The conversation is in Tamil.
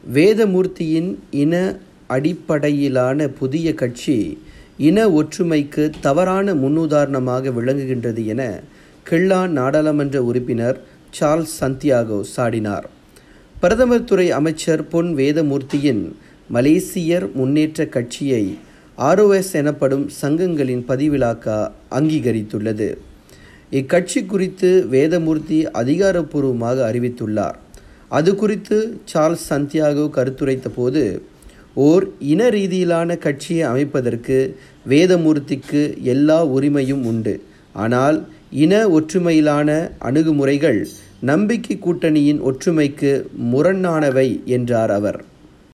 வேதமூர்த்தியின் இன அடிப்படையிலான புதிய கட்சி இன ஒற்றுமைக்கு தவறான முன்னுதாரணமாக விளங்குகின்றது என கிள்ளான் நாடாளுமன்ற உறுப்பினர் சார்ல்ஸ் சந்தியாகோ சாடினார் பிரதமர் துறை அமைச்சர் பொன் வேதமூர்த்தியின் மலேசியர் முன்னேற்ற கட்சியை ஆர்ஓஎஸ் எனப்படும் சங்கங்களின் பதிவிலாக்கா அங்கீகரித்துள்ளது இக்கட்சி குறித்து வேதமூர்த்தி அதிகாரப்பூர்வமாக அறிவித்துள்ளார் அது குறித்து சார்ல்ஸ் சந்தியாகோ கருத்துரைத்த போது ஓர் இன ரீதியிலான கட்சியை அமைப்பதற்கு வேதமூர்த்திக்கு எல்லா உரிமையும் உண்டு ஆனால் இன ஒற்றுமையிலான அணுகுமுறைகள் நம்பிக்கை கூட்டணியின் ஒற்றுமைக்கு முரணானவை என்றார் அவர்